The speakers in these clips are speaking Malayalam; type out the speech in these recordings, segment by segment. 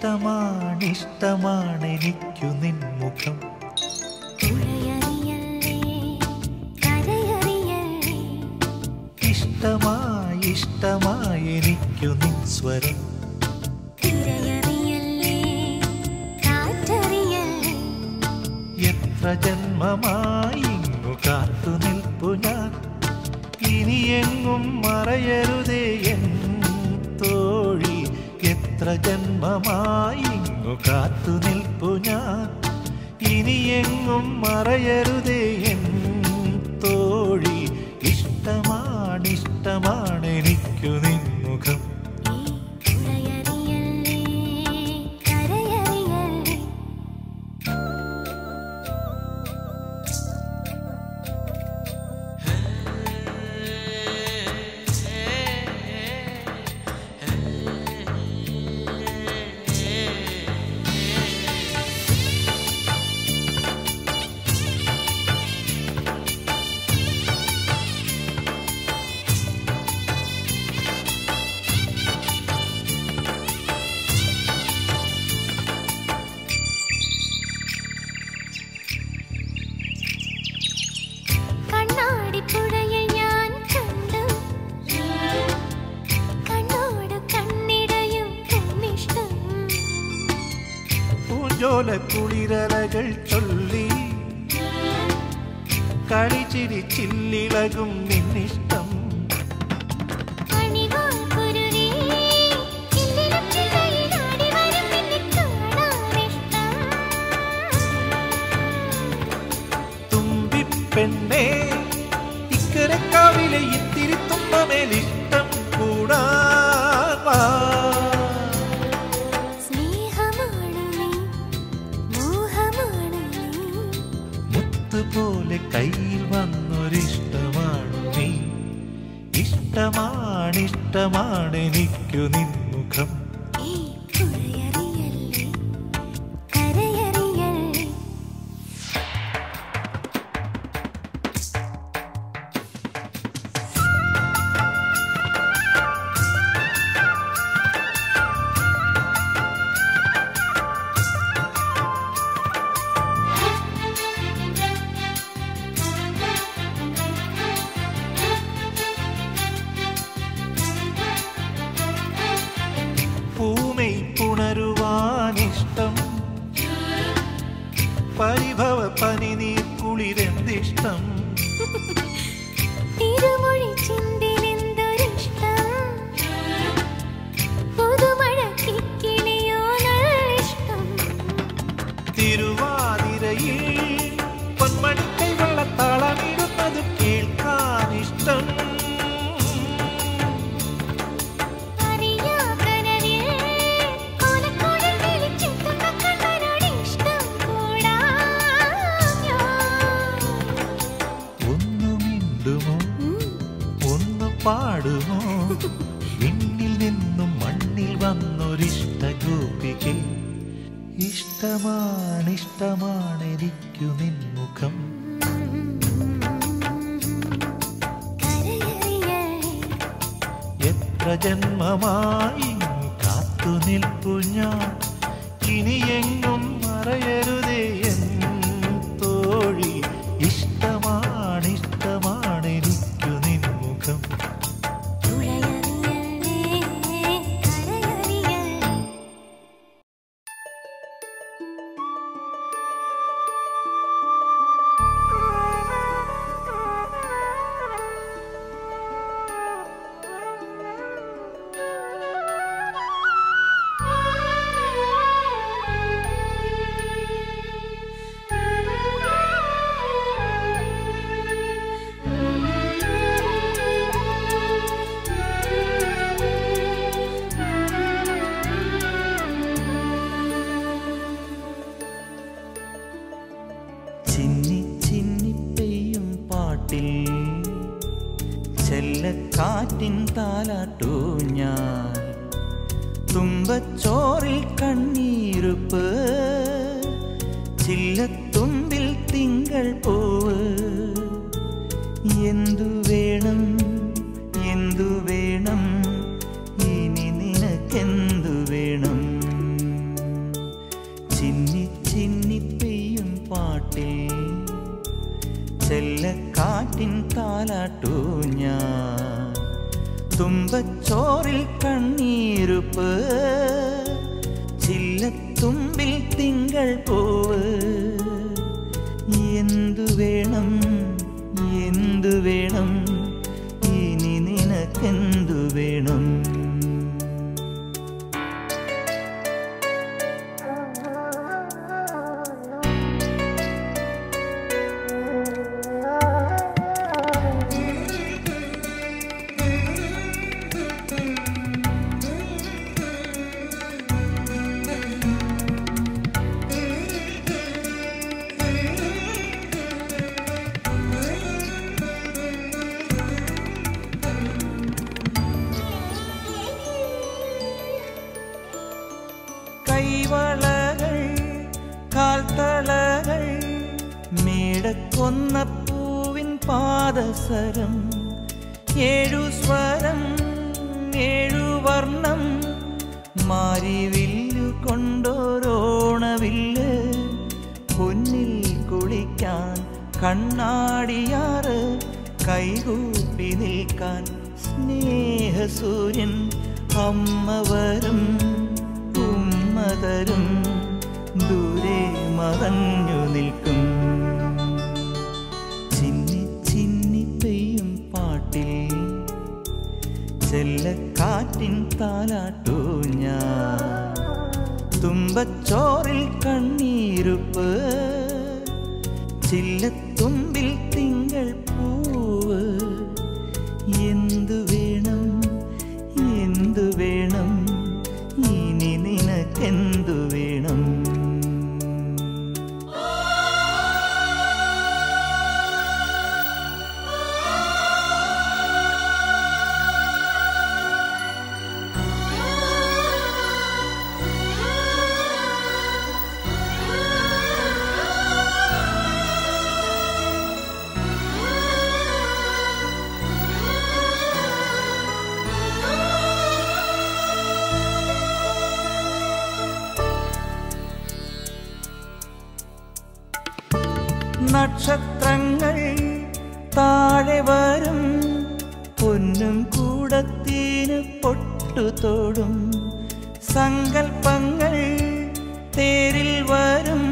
ഇഷ്ടമാണിഷ്ടമാണ് എനിക്കു നിൻമുഖം പുഴയറിയല്ലേ കരയറിയല്ലേ ഇഷ്ടമായി ഇഷ്ടമായി എനിക്കു നിൻ സ്വരം തിരയറിയല്ലേ കാറ്ററിയല്ലേ എത്ര ജന്മമായി ഇങ്ങു കാത്തു നിൽപ്പു ഞാൻ ഇനിയെങ്ങും മറയരുതേ എൻ തോഴി എത്ര ജന്മമായി ഇങ്ങു കാത്തു നിൽപ്പു ഞാൻ ഇനിയെങ്ങും മറയരുതേ എൻ തോഴി ഇഷ്ടമാണിഷ്ടമാണ് എനിക്കു നിൻമുഖം ഈ പുഴയറിയല്ലേ കരയറിയല്ലേ കണ്ണാടിപ്പുഴയിൽ ഞാൻ കണ്ടു കണ്ണോട് കണ്ണിടയും കണ്ണിഷ്ടം പൂഞ്ചോല കുളിരലകൾ ചൊല്ലി കളിച്ചിരി ചില്ലിളകും നിന്നിഷ്ടം അണിവാൾ കുരുവി ചില്ലിലും ചില്ലയിലാടി വരും നിന്നെ കാണാനിഷ്ടം തുമ്പിപ്പെണ്ണേ ഇക്കരക്കാവിലെ ഇത്തിരി തുമ്പമേലിഷ്ടം കൂടാ സ്നേഹമാണ് നീ മോഹമാണ് നീ മുത്തുപോലെ കയ്യിൽ വന്നൊരിഷ്ടമാണ് നീ ഇഷ്ടമാണിഷ്ടമാണ് എനിക്കു നിൻമുഖം ഈ പുഴയറിയല്ലേ കരയറിയല്ലേ പൂമൈ പുണരുവാനിഷ്ടം പരിഭവ പനിനീർ കുളിരെന്തിഷ്ടം തിരുമൊഴി ചിന്തിലെന്തൊരിഷ്ടം പുതുമഴ കിക്കിളിയോ ഇഷ്ടം തിരുവാതിരയിൽ പൊന്മണിക്കൈ വെള്ളത്താളമിടുന്നത് കേൾക്കാനിഷ്ടം അറിയാ കനവിൽ കോലക്കോടിൽ വിളിച്ചെത്തുന്ന കണ്ണനോട് ഇഷ്ടം കൂടാ ഒന്നു മിണ്ടുമോ ഒന്ന് പാടുമോ വിണ്ണിൽ നിന്നും മണ്ണിൽ വന്നൊരിഷ്ട ഗോപികെ ഇഷ്ടമാണിഷ്ടമാണ് എനിക്കു നിൻമുഖം കരയറിയല്ലേ എത്ര ജന്മമായി കാത്തു നിൽപ്പു ഞാൻ ഇനിയെങ്ങും മറയരുതേ എൻ തോഴി ഇഷ്ടമാണിഷ്ടമാണ് എനിക്കു നിൻമുഖം പുഴയറിയല്ലേ കരയറിയല്ലേ ചിന്നി ചിന്നി പെയ്യും പാട്ടിൽ ചെല്ലക്കാറ്റിൻ താലാട്ടു ഞാൻ തുമ്പച്ചോറിൽ കണ്ണീരുപ്പ് ചില്ലത്തുമ്പിൽ തിങ്കൾ പൂവ് എന്തു വേണം എന്തു വേണം ഇനി നിനക്കെന്തു വേണം താലാട്ടു ഞാൻ തുമ്പച്ചോറിൽ കണ്ണീരുപ്പ് ചില്ലത്തുമ്പിൽ തിങ്കൾ പൂവ് എന്തു വേണം എന്തു വേണം ഇനി നിനക്കെന്തു വേണം കൈവളകൾ കാൽത്തളകൾ മേടക്കൊന്ന പൂവിൻ പാദസരം ഏഴു സ്വരം ഏഴു വർണ്ണം മാരിവില്ലു കൊണ്ടോരോണവില്ല് പൊന്നിൽ കുളിക്കാൻ കണ്ണാടിയാറ് കൈകൂപ്പി നിൽക്കാൻ സ്നേഹസൂര്യൻ അമ്മ വരും ഉമ്മതരും ദൂരെ മറഞ്ഞു നിൽക്കും ചിന്നി ചിന്നി പെയ്യും പാട്ടിൽ ചെല്ലക്കാറ്റിൻ താലാട്ടു ഞാൻ തുമ്പച്ചോറിൽ കണ്ണീരുപ്പ് ചില്ലത്തുമ്പിൽ തിങ്കൾ പൂവ് എന്തു വേണം എന്തു വേണം ഇനി നിനക്കെന്തു വേണം നക്ഷത്രങ്ങൾ താഴെ വരും പൊന്നും കൂടത്തിന് പൊട്ടുതോടും സങ്കൽപ്പങ്ങൾ തേരിൽ വരും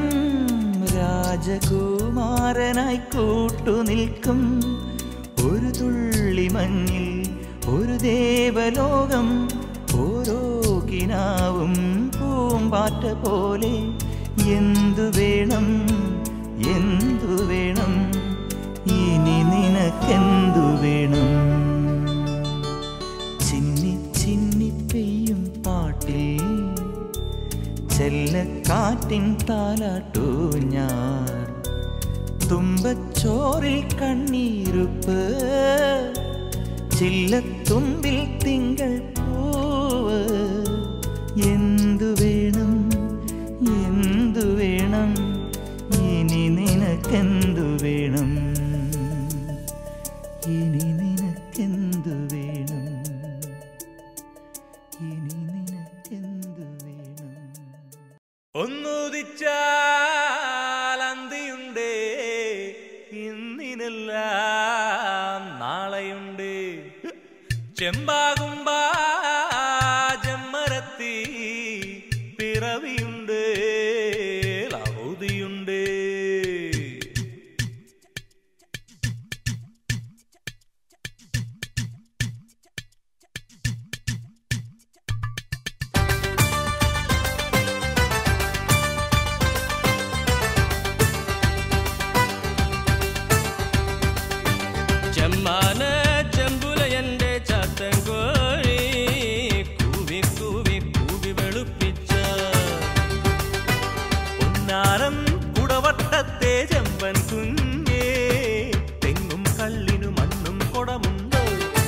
രാജകുമാരനായി കൂട്ടുനിൽക്കും ഒരു തുള്ളി മഞ്ഞിൽ ഒരു ദേവലോകം ഓരോ കിനാവും പൂമ്പാറ്റ പോലെ എന്തു വേണം എന്തു വേണം ഇനി നിനക്കെന്തു വേണം ചിന്നി ചിന്നി പെയ്യും പാട്ടിൽ ചെല്ലക്കാറ്റിൻ താലാട്ടു ഞാൻ തുമ്പച്ചോറിൽ കണ്ണീരുപ്പ് ചില്ലത്തുമ്പിൽ തിങ്കൾ പൂവ് എന്തു വേണം എന്തു വേണം ഇനി നിനക്കെന്തു വേണം ഇനി നിനക്കെന്തു വേണം ഇനി നിനക്കെന്തു വേണം ഒന്നുദിച്ചാൽ അന്തിയുണ്ട് ഇന്നിനെല്ലാം നാളെയുണ്ട് ചെമ്പാകുമ്പാ ജമ്മരത്തി പിറവിയുണ്ട് ലഹുതിയുണ്ട് ചെമ്മാന ചെമ്പുലയന്റെ ചാത്തൻ കോഴി കൂവി കൂവി കൂവി വെളുപ്പിച്ച പൊന്നാരം കുടവട്ടത്തെ ചെമ്പൻ കുഞ്ഞേ തെങ്ങും കള്ളിനു മണ്ണും കൊടമുണ്ട്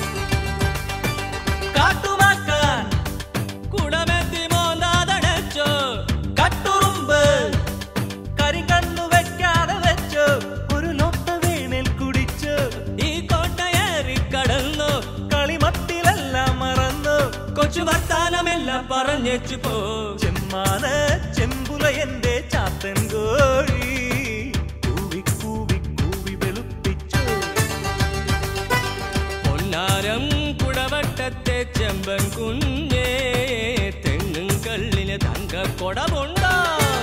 കാട്ടുമാക്കാൻ കുടമെത്തി മോന്താതടച്ചോ കട്ടുറുമ്പ് കരിങ്കണ്ണു വെക്കാതെ വെച്ചു ഒരു ലോട്ട വേണൽ കുടിച്ചു ഈ കോട്ടയേറി കടന്നു കളിമട്ടിലെല്ലാം മറന്നു കൊച്ചു വർത്താനമെല്ലാം പറഞ്ഞേച്ചു പോ ചെമ്മാന ചെമ്പുലയന്റെ ചാത്തൻ കോഴി കൂവി കൂവി കൂവി വെളുപ്പിച്ചു ചെമ്പൻ കുഞ്ഞേ തെങ്ങും കള്ളിന് തങ്കക്കൊടമുണ്ടോ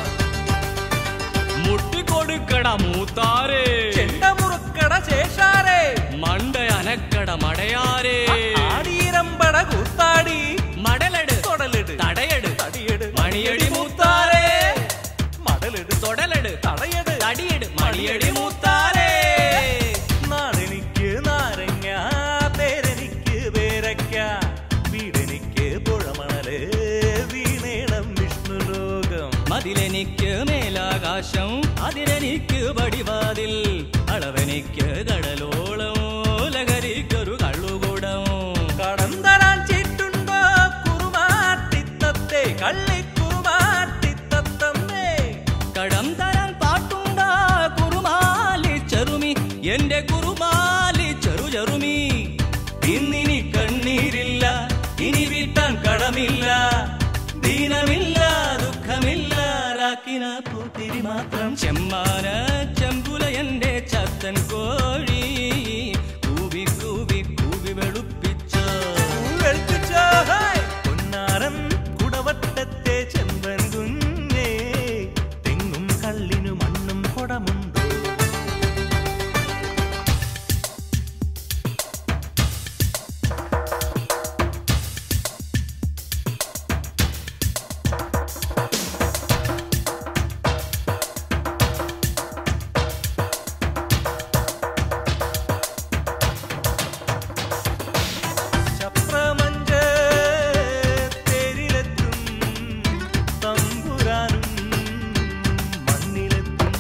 മുട്ടിക്കൊടുക്കട മൂത്താരേ ചെണ്ടമുറുക്കട ശേഷാരേ മണ്ട അനക്കട മടയാരേ ആടീരമ്പട കൂത്താടി മടലെട് തൊടലെട് തടയെട് തടിയെട് മണിയടി മൂത്താരേ മടലെട് തൊടലെട് തടയെട് തടിയെട് മണിയടി മൂത്താരേ നാടെനിക്ക് നാരങ്ങ പേരെനിക്ക് പേരയ്ക്ക വീടെനിക്ക് പുഴമണല് വീണേണം വിഷ്ണുലോകം മതിലെനിക്ക് മേലാകാശം അതിലെനിക്ക് പടിവാതിൽ അളവെനിക്ക് കടലോളം ലഹരിക്കൊരു കള്ളുകൂടം കടം തരാൻ ചീട്ടുണ്ടോ കുറുമാട്ടിത്തത്തെ കള്ളിക്കുറുമാട്ടിത്തത്തമ്മേ കടം തരാൻ പാട്ടുണ്ടാ കുറുമാലി ചെറുമി എന്റെ കുറുമാലി ചെറു ചെറുമി ഇന്നിനി കണ്ണീരില്ല ഇനി വീട്ടാൻ കടമില്ല ദീനമില്ല ദുഃഖമില്ല രാക്കിന പൂത്തിരി മാത്രം ചെമ്മാന ചെമ്പുല എന്റെ ചത്തൻ കോഴി കൂവി കൂവി കൂവി വെളുപ്പിച്ചോ വെളുപ്പിച്ചോ, ഹായ്. പൊന്നാരം കുടവട്ടത്തെ ചെമ്പൻ കുഞ്ഞേ തെങ്ങും കള്ളിനു മണ്ണും കുടമുണ്ടോ ചപ്രമഞ്ച തേരിലെത്തും തമ്പുരാനും മണ്ണിലെത്തും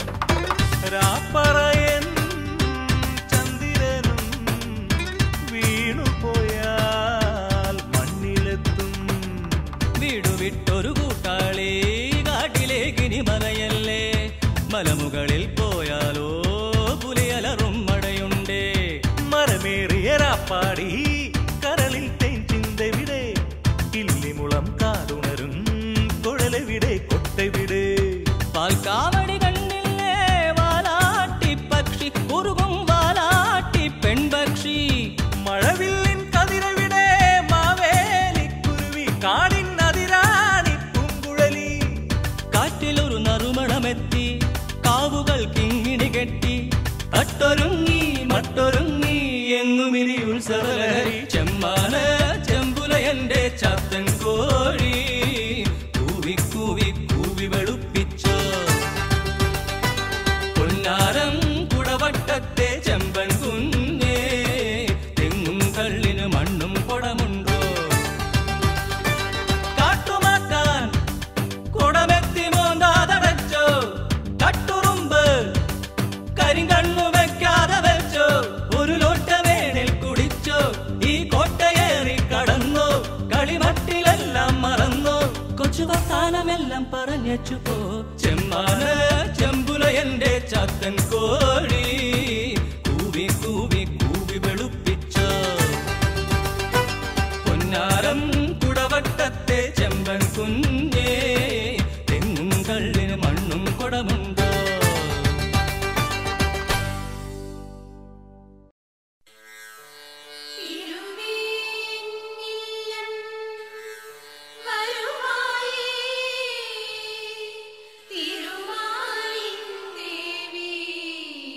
രാപ്പറയൻ ചന്ദ്രനും വീണുപോയാൽ മണ്ണിലെത്തും വീടു വിട്ടൊരു കൂട്ടാളി കാട്ടിലേക്കിനി മലയല്ലേ മലമുകളിൽ പോയാലോ പുലിയലറും മടയുണ്ടേ മരമേറിയ രാപ്പാടി കരളിൽ തേൻ ചിന്തവിടെ ഇല്ലിമുളം കാതുണരും കുഴലെവിടെ കൊട്ടവിടെ പാൽക്കാവടി കണ്ണില്ലേ വാലാട്ടി പക്ഷി കുറുകും വാലാട്ടി പെൺപക്ഷി മഴവില്ലിൻ കതിരവിടെ മാവേലിക്കുരുവി കാടിൻ അതിരാണി പൂങ്കുഴലി കാറ്റിലൊരു നറുമണമെത്തി കാവുകൾ കിങ്ങിണി കെട്ടി അട്ടൊരുങ്ങി മട്ടൊരുങ്ങി എങ്ങുമിനി ഉത്സവലഹരി ചെമ്മാന ചെമ്പുല എന്റെ ചത്തൻ കോഴി കൂവി കൂവി കൂവി വെളുപ്പിച്ചോ പൊന്നാരം കുടവട്ടത്തെ ചെമ്പൻ കുഞ്ഞേ തെങ്ങും കള്ളിന് മണ്ണും കുടമുണ്ടോ കാട്ടുമാക്കാൻ കുടമെത്തി മോന്താതടച്ചോ കട്ടുറുമ്പ് കരിങ്കണ്ണു വെക്കാതെ വെച്ചോ ഒരു ലോട്ട വേണിൽ കുടിച്ചോ ഈ കോട്ടയേറി കടന്നോ കളിമട്ടിലെല്ലാം മറന്നോ കൊച്ചു വർത്താനമെല്ലാം പറഞ്ഞച്ചു പോ ചെമ്മാന ചെമ്പുല എന്റെ ചത്തൻ കോഴി കൂവി കൂവി കൂവി വെളുപ്പിച്ചോ പൊന്നാരം കുടവട്ടത്തെ ചെമ്പൻ കുഞ്ഞേ തെങ്ങും കള്ളിന് മണ്ണും കുടമുണ്ടോ തിരുവേന്നില്ലം വരുവായേ തിരുമാലിൻ ദേവി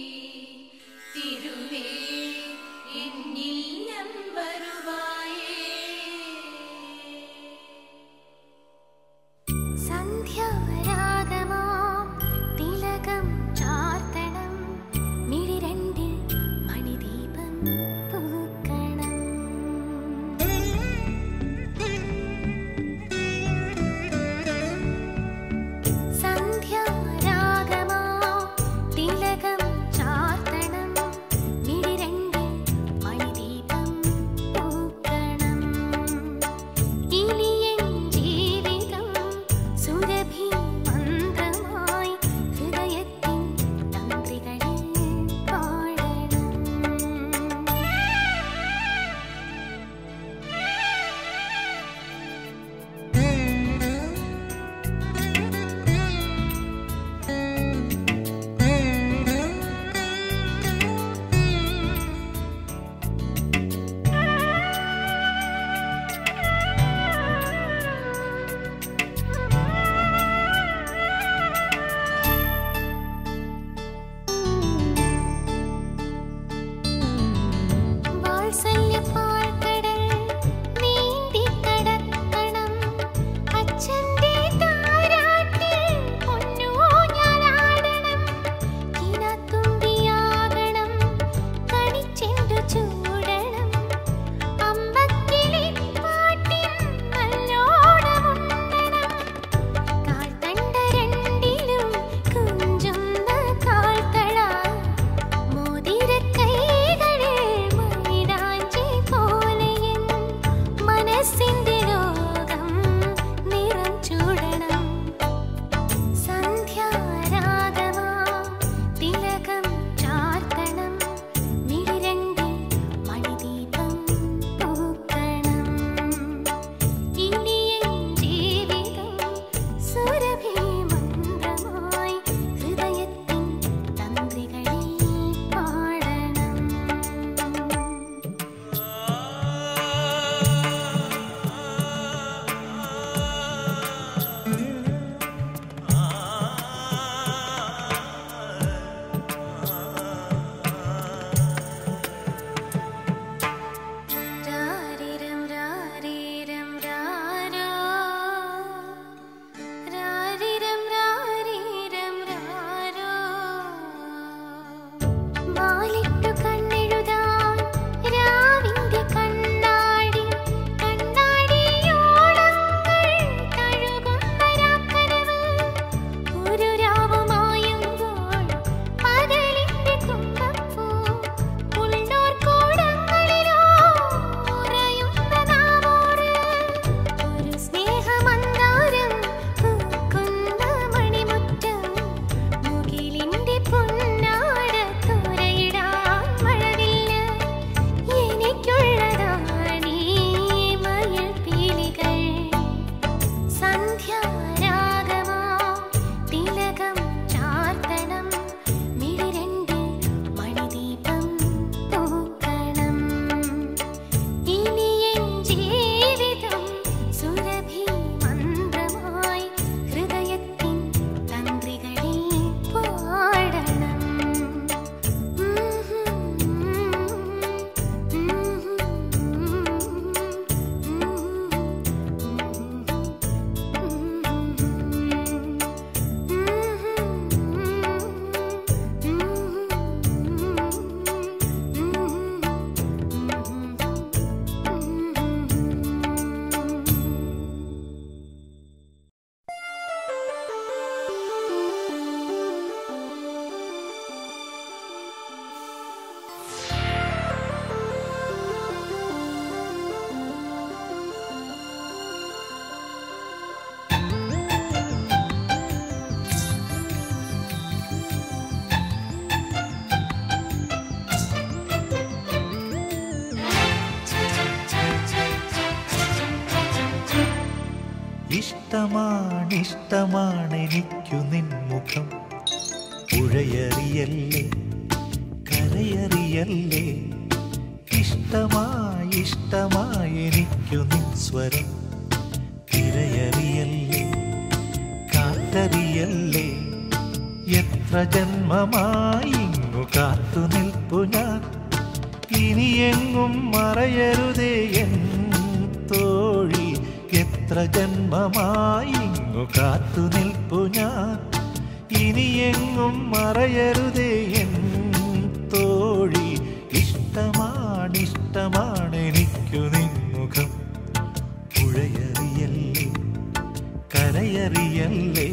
ഇഷ്ടമാണിഷ്ടമാണെനിക്കു നിൻമുഖം പുഴയറിയല്ലേ കരയറിയല്ലേ ഇഷ്ടമായി ഇഷ്ടമായി എനിക്കു നിൻ സ്വരം തിരയറിയല്ലേ കാറ്ററിയല്ലേ എത്ര ജന്മമായി ഇങ്ങു കാത്തു നിൽപ്പു ഞാൻ ഇനിയെങ്ങും മറയരുതേ എൻ തോഴി എത്ര ജന്മമായി ഇങ്ങു കാത്തു നിൽപ്പു ഞാൻ ഇനിയെങ്ങും മറയരുതേ എൻ തോഴി ഇഷ്ടമാണിഷ്ടമാണ് എനിക്കു നിൻമുഖം പുഴയറിയല്ലേ കരയറിയല്ലേ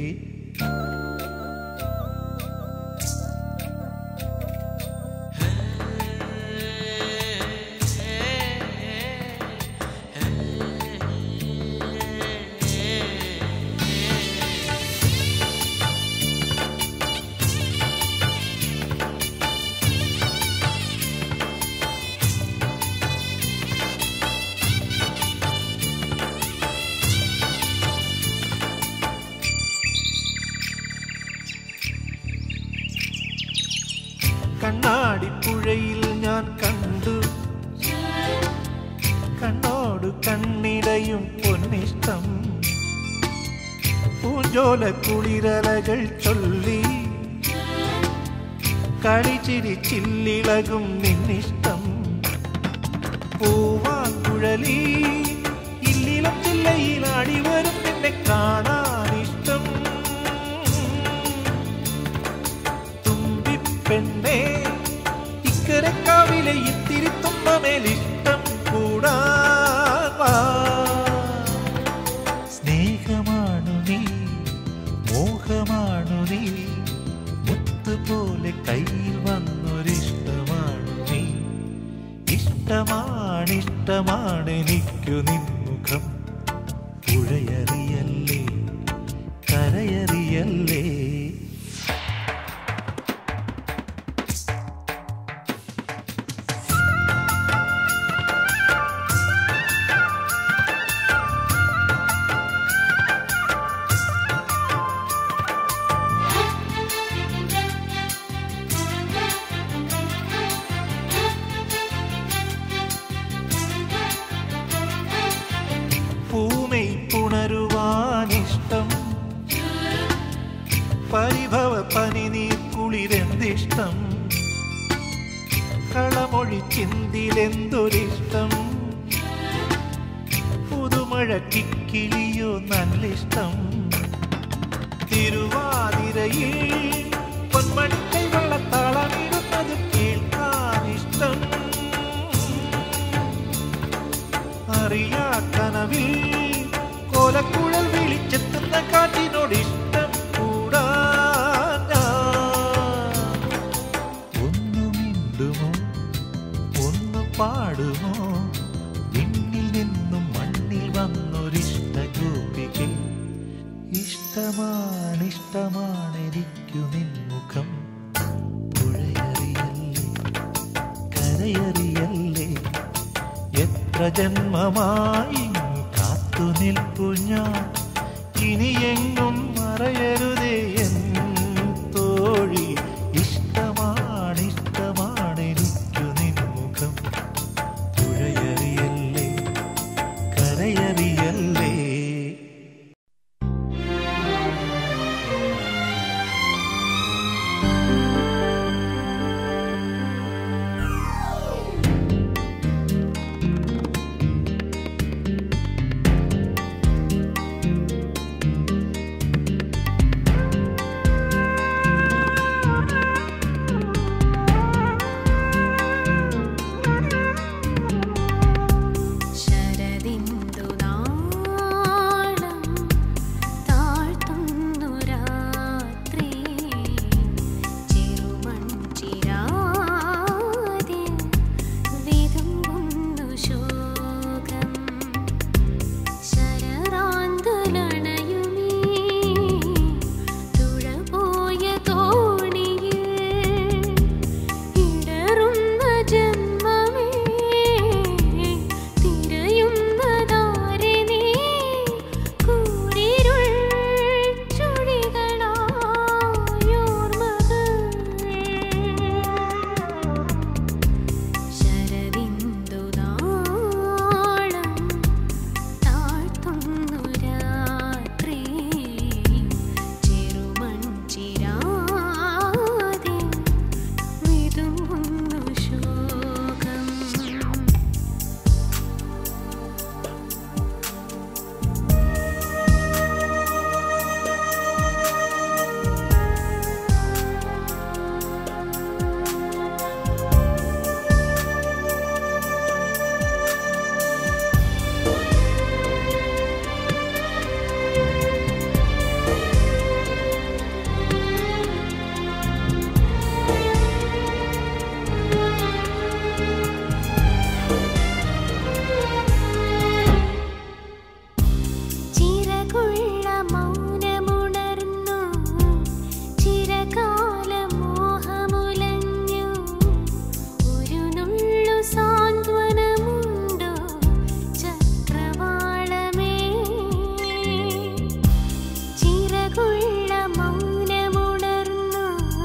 കണ്ണാടിപ്പുഴയിൽ ഞാൻ കണ്ടു കണ്ണോട് കണ്ണിടയും പൊന്നിഷ്ടം പൂജോല കുളിരലകൾ ചൊല്ലി കളിച്ചിരി ചില്ലിളകും നിന്നിഷ്ടം പൂവാങ്കുഴലി ഇല്ലിളം ചില്ലയിൽ അടിവരും നിന്നെ കാണാനിഷ്ടം തുമ്പിപ്പെണ്ണേ ഇക്കരക്കാവിലെ ഇത്തിരി തുമ്പമേലിഷ്ടം കൂടാൻ വാ. സ്നേഹമാണു നീ മോഹമാണു നീ മുത്തുപോലെ കയ്യിൽ വന്നൊരിഷ്ടമാണു നീ ഇഷ്ടമാണിഷ്ടമാണ് എനിക്കു നിൻമുഖം പുഴയറിയല്ലേ കരയറിയല്ലേ പൂമൈ പുണരുവാനിഷ്ടം പരിഭവ പനിനീർ കുളിരെന്തിഷ്ടം കളമൊഴി ചിന്തിലെന്തൊരിഷ്ടം പുതുമഴ കിക്കിളിയോ നല്ലിഷ്ടം തിരുവാതിരയിൽ പൊന്മണിക്കൈ വെള്ളത്താളമിടുന്നത് കേൾക്കാനിഷ്ടം അറിയാ കനവിൽ കോലക്കുഴൽ വിളിച്ചെത്തുന്ന കാറ്റിനോട് ഇഷ്ടം കൂടാൻ ഞാൻ. ഒന്നു മിണ്ടുമോ ഒന്ന് പാടുമോ വിണ്ണിൽ നിന്നും മണ്ണിൽ വന്നൊരിഷ്ട ഗോപിക ഇഷ്ടമാണിഷ്ടമാണ് എനിക്കു നിൻമുഖം പുഴയറിയല്ലേ കരയറിയല്ലേ എത്ര ജന്മമായി കാത്തു നിൽപ്പു ഞാൻ ഇനിയെങ്ങും മറയരുതേ എൻ തോഴി ഇഷ്ടമാണിഷ്ടമാണ് എനിക്കു നിൻമുഖം പുഴയറിയല്ലേ കരയറിയല്ലേ ചിറകുള്ള മൗനമുണർന്നു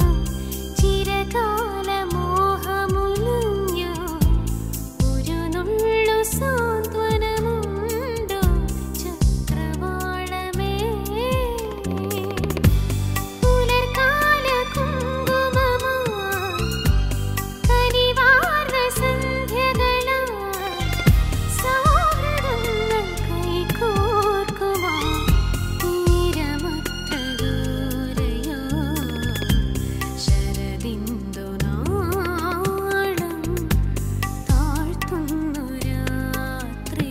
ചിരകാല മോഹമുലഞ്ഞു ഒരു നുള്ളു സാന്ത്വനമുണ്ടോ ചക്രവാളമേ പുലർകാല കുങ്കുമമാ കനിവാർന്ന സന്ധ്യകളാ സൗഹൃദങ്ങൾ കൈകോർക്കുമാ തീരമത്ര ദൂരയോ ശരദിന്ദുനാളം താഴ്ത്തുന്നു രാത്രി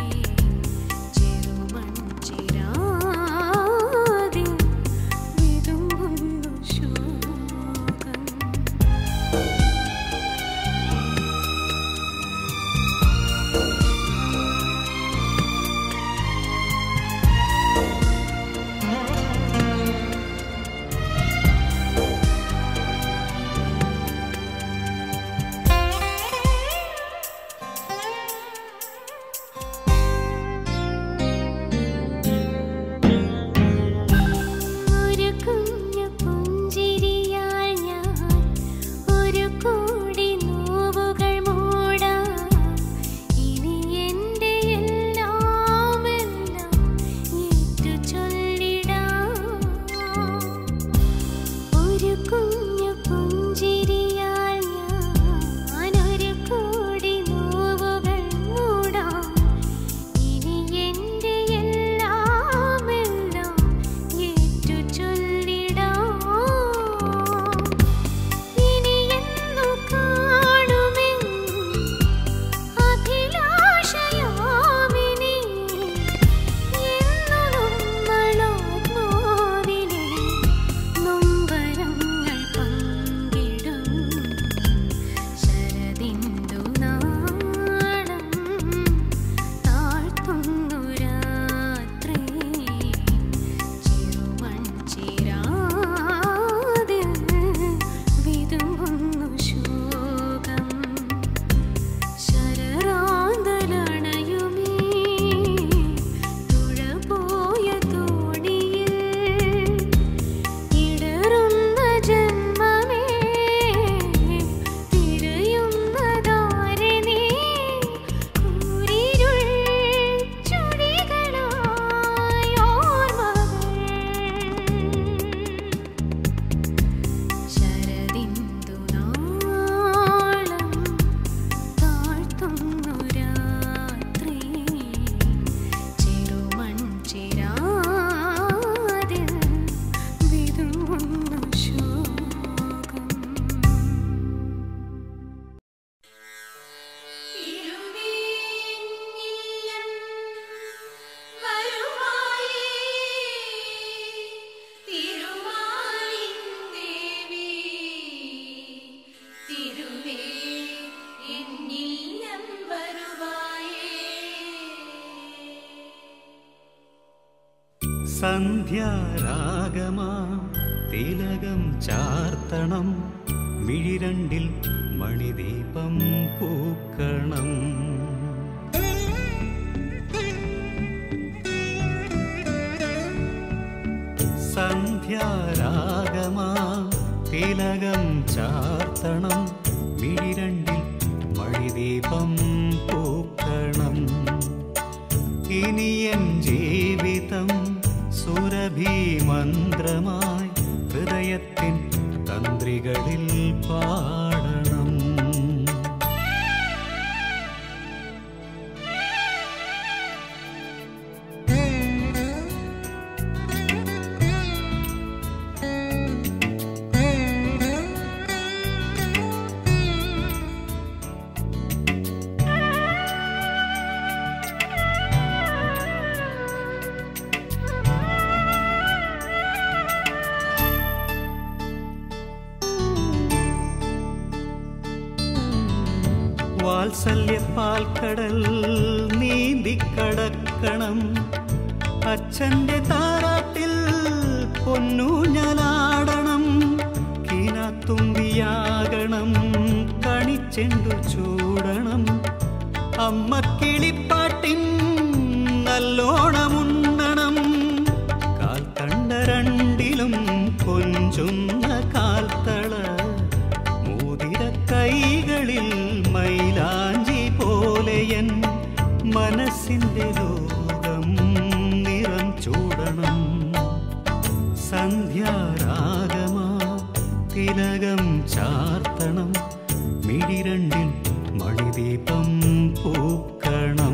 ചെറുമൺചിരാതിൽ വിതുമ്പുന്നു ശോകം ഒരു കുഞ്ഞു പുഞ്ചിരിയാൽ ഞാൻ ഒരു കോടി നോവുകൾ മൂടാം ഇനി എൻ്റെ എല്ലാം എല്ലാം ഏറ്റു ചൊല്ലിടാം ഒരു കുഞ്ഞു പുഞ്ചിരിയാൽ ഞാൻ ഒരു കോടി നോവുകൾ മൂടാം ഇനി എൻ്റെ എല്ലാം എല്ലാം ഏറ്റു ചൊല്ലിടാം ഇനി എന്നു കാണുമെന്ന് അഭിലാഷയാമിനി എന്നു നമ്മളാത്മാവിനെ നൊമ്പരങ്ങൾ പങ്കിടും ശരദിന്ദുനാളം താഴ്ത്തുന്നു രാത്രി ചെറുമൺചിരാതിൽ വിതുമ്പുന്നു ശോകം ശരറാന്തലണയുമീ തുഴപോയ തോണിയിൽ ഇടറുന്ന ജന്മമേ തിരയുന്നതാരെ നീ കൂരിരുൾ ചുടികളായോർമകൾ ശരദിന്ദുനാളം താഴ്ത്തുന്നു രാത്രി ചെറുമൺചിരാതിൽ വിതുമ്പുന്നു ശോകം തിരുവേന്നില്ലം വരുവായേ തിരുമാലിൻ ദേവി തിരുവേ എന്നില്ലം വരുവായേ സന്ധ്യാരാഗമാ തിലകം ചാർത്തണം മിഴിരണ്ടിൽ മണിദീപം പൂക്കണം സന്ധ്യാരാഗമാ തിലകം ചാർത്തണം മിഴിരണ്ടിൽ മണിദീപം പൂക്കണം ഇനിയൻ ജീവിതം സുരഭി മന്ത്രമായി ഹൃദയത്തിൻ തന്ത്രികളിൽ പാടണം വാത്സല്യപ്പാൽക്കടൽ നീന്തിക്കടക്കണം അച്ഛന്റെ താരാട്ടിൽ പൊന്നൂഞ്ഞലാടണം കിനത്തുമ്പിയാകണം കണിച്ചെണ്ടു ചൂടണം അമ്മ കിളിപ്പാട്ടിൻ നല്ലോണമുണ്ണണം കാൽ കണ്ട സന്ധ്യാരാഗമാ തിലകം ചാർത്തണം മിഴിരണ്ടിൽ മണിദീപം പൂക്കണം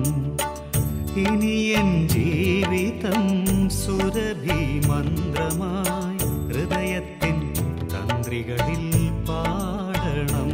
ഇനിയൻ ജീവിതം സുരഭി മന്ത്രമായി ഹൃദയത്തിൻ തന്ത്രികളിൽ പാടണം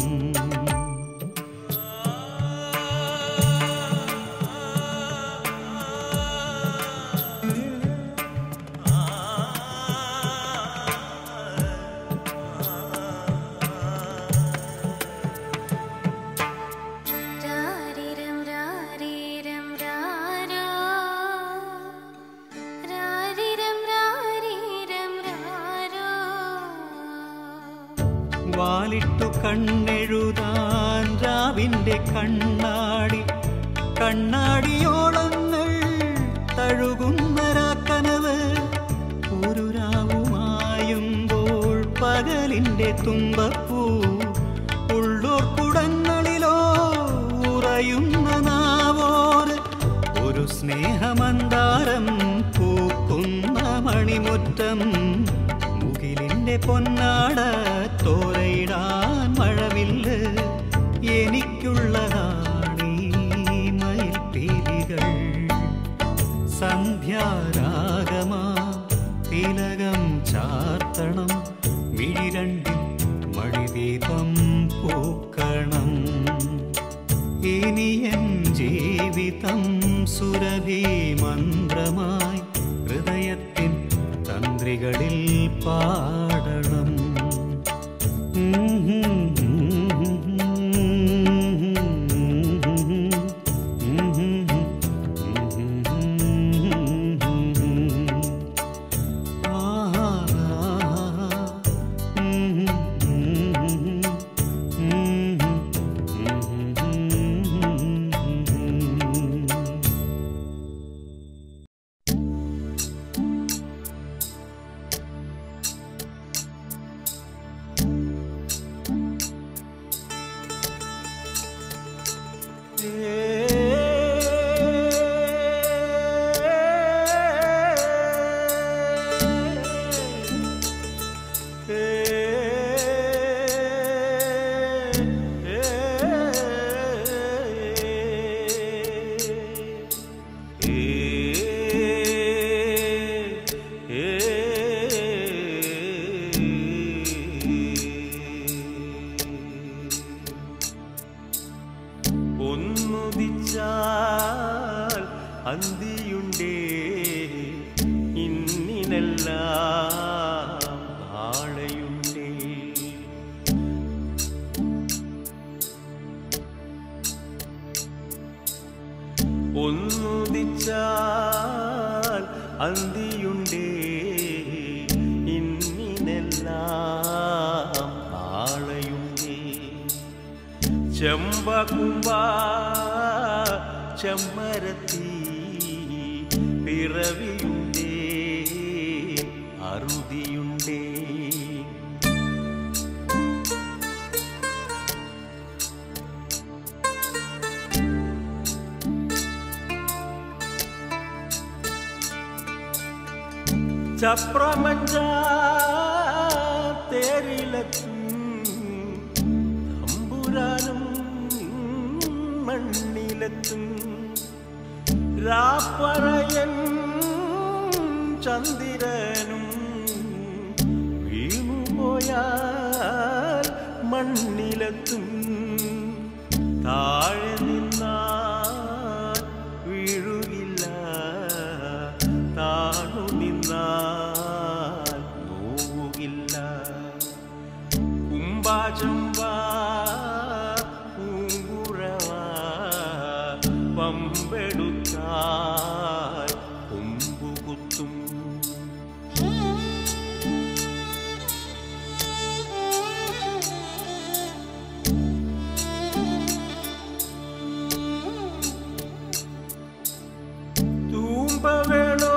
രാരിരം രാരീരം രാരോ രാരിരം രാരീരം രാരോ വാലിട്ടു കണ്ണെഴുതാൻ രാവിന്റെ കണ്ണാടി കണ്ണാടിയോളങ്ങൾ തഴുകുന്ന രാക്കനവ് ഒരു രാവുമായുമ്പോൾ പകലിന്റെ തുമ്പപ്പൂ ഉള്ളൂർ കുടങ്ങളിലോ ഉറയുന്ന നാവോര് ഒരു സ്നേഹമന്താരം പൂക്കുന്ന മണിമുറ്റം മുകിലിന്റെ പൊന്നാട തോരയിടാൻ മഴവില്ല് എനിക്കുള്ളതാണീ മയിൽപ്പീലികൾ സന്ധ്യാരാഗമാ തിലകം ചാർത്തണം മിഴിരണ്ടിൽ മണിദീപം പൂക്കണം ഇനിയൻ ജീവിതം സുരഭി മന്ത്രമായി ഹൃദയത്തിൻ തന്ത്രികളിൽ പാടണം ഒന്നുദിച്ചാൽ അന്തിയുണ്ടേ ഇന്നിനെല്ലാം നാളെയുണ്ടേ ഒന്നുദിച്ചാൽ അന്തിയുണ്ടേ ഇന്നിനെല്ലാം നാളെയുണ്ടേ ചെമ്പകുമ്പ ചെമ്മരത്തി പിറവിയുണ്ടേ അറുതിയുണ്ടേ ചപ്രമഞ്ച തേരിലെത്തും തമ്പുരാനും മണ്ണിലെത്തും രാപ്പറയൻ ചന്ദ്രനും വീണുപോയാൽ മണ്ണിലെത്തും താഴെ നിന്നാൽ വീഴുകില്ല താണു നിന്നാൽ നോവുകില്ല കുംഭാചമ്പാ പൂങ്കുഴവാ പമ്പെടുത്താൽ കൊമ്പുകുത്തും തൂമ്പ വേണോ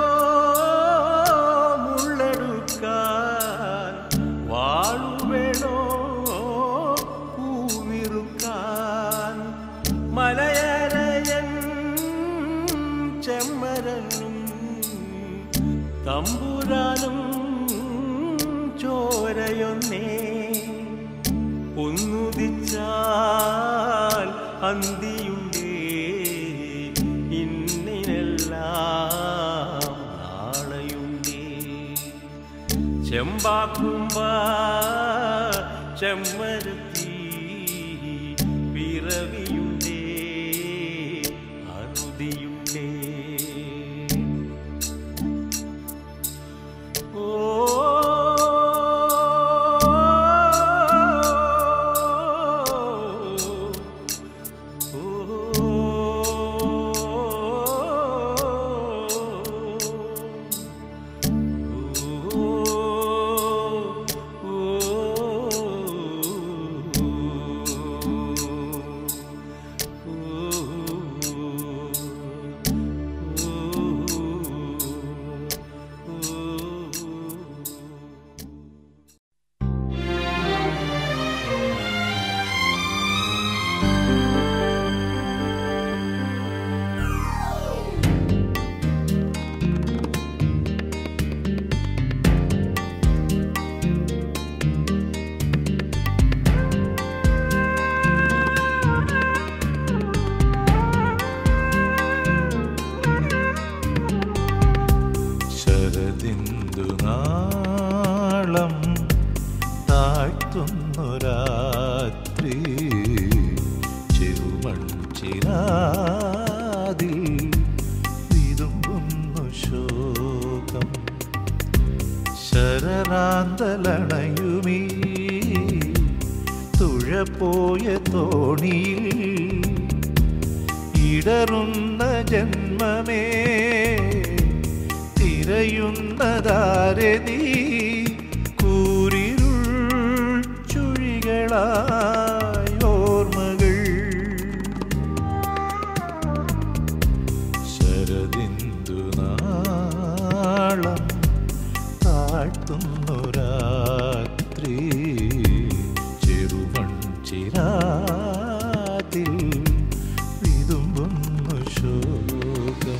മുള്ളെടുക്കാൻ വാളു വേണോ അന്തിയുണ്ടേ ഇന്നിനെല്ലാം നാളെയുണ്ടേ ചെമ്പാക്കുമ്പ ചെമ്മരത്തി പിറവിയുണ്ടേ അറുതിയുണ്ടേ ഓ ശരദിന്ദു നാളം താഴ്ത്തുന്നു രാത്രി ചെറുമൺചിരാതിൽ വിതുമ്പുന്നു ശോകം ശരറാന്തലണയുമീ തുഴപ്പോയ തോണിയിൽ ഇടറുന്ന ജന്മമേ തിരയുന്നതാരെ നീ കൂരിരുൾ ചുഴികളായി ഓർമ്മകൾ ശരദിന്ദു നാളം താഴ്ത്തുന്നു രാത്രി ചെറുമൺ ചിരാതിൽ വിതുമ്പുന്നു ശോകം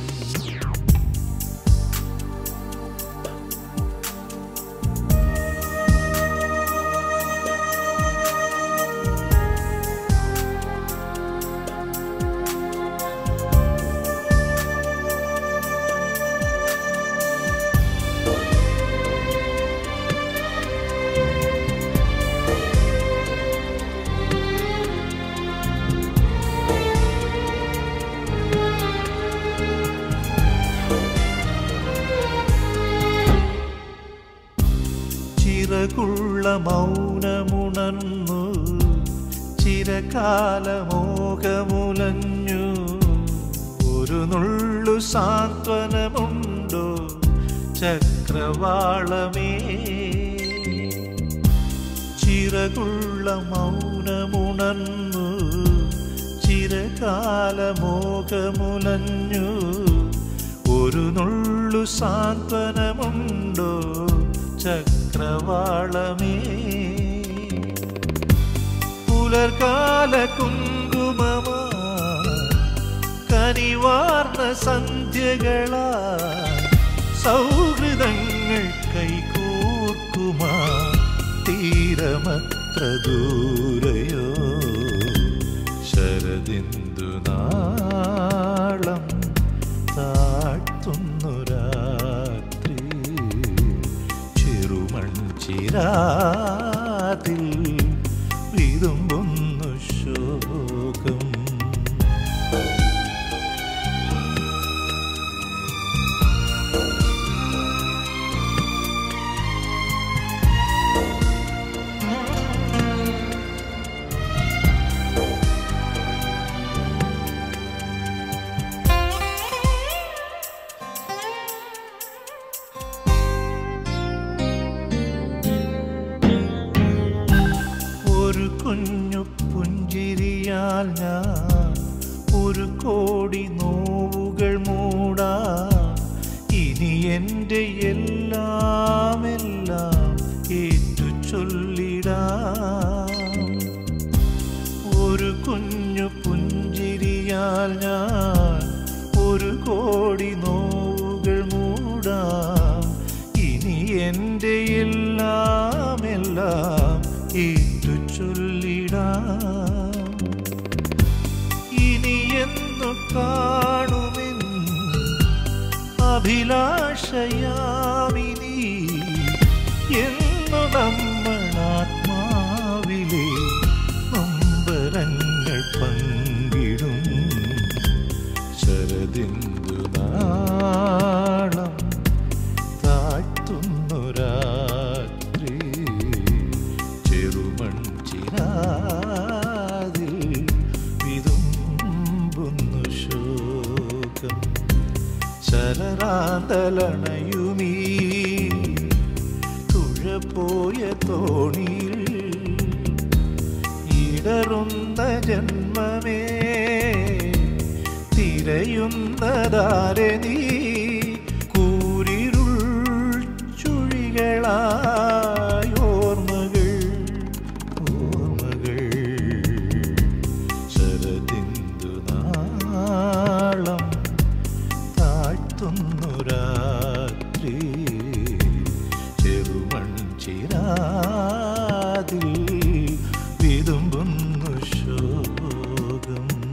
ചിറകുള്ള മൗനമുണർന്നു ചിരകാലമോഹമുലഞ്ഞു ഒരു നുള്ളു സാന്ത്വനമുണ്ടോ ചക്രവാളമേ ചിറകുള്ള മൗനമുണർന്നു ചിരകാലമോഹമുലഞ്ഞു ഒരു നുള്ളു സാന്ത്വനമുണ്ടോ ചക്രവാളമേ പുലർകാല കുങ്കുമമാ കനിവാർന്ന സന്ധ്യകളാ സൗഹൃദങ്ങൾ കൈകോർക്കുമാ തീരമത്ര ദൂരയോ ശരദിന്ദു നാളം താഴ്ത്തുന്നു രാത്രി ചെറുമൺ ചിരാതിൽ വിതുമ്പുന്നു ശോകം ഒരു കുഞ്ഞു പുഞ്ചിരിയാൽ ഞാൻ ഒരു കോടി നോവുകൾ മൂടാ ഇനി എൻ്റെ എല്ലാം എല്ലാം ഏറ്റു ചൊല്ലിടാം ഒരു കുഞ്ഞു പുഞ്ചിരിയാൽ ഞാൻ ഒരു കോടി നോവുകൾ മൂടാം ഇനി എൻ്റെ എല്ലാം എല്ലാം ഏറ്റു ചൊല്ലിടാം കാണുമെന്ന് അഭിലാഷയാമിനി എന്നു നമ്മളാത്മാവിലെ നൊമ്പരങ്ങൾ പങ്കിടും ശരദിന്ദുനാളം താഴ്ത്തുന്നു രാത്രി ചെറുമൺ ചിരാതിൽ വിതുമ്പുന്നു ശോകം ശരറാന്തലണയുമീ തുഴപ്പോയ തോണിയിൽ ഇടറുന്ന ജന്മമേ തിരയുന്നതാരെ നീ കൂരിരുൾ ചുഴികളായി ഓർമ്മകൾ ഓർമ്മകൾ ശരദിന്ദുനാളം താഴ്ത്തുന്നു രാത്രി ചെറുമൺ ചിരാതിൽ വിതുമ്പുന്നു ശോകം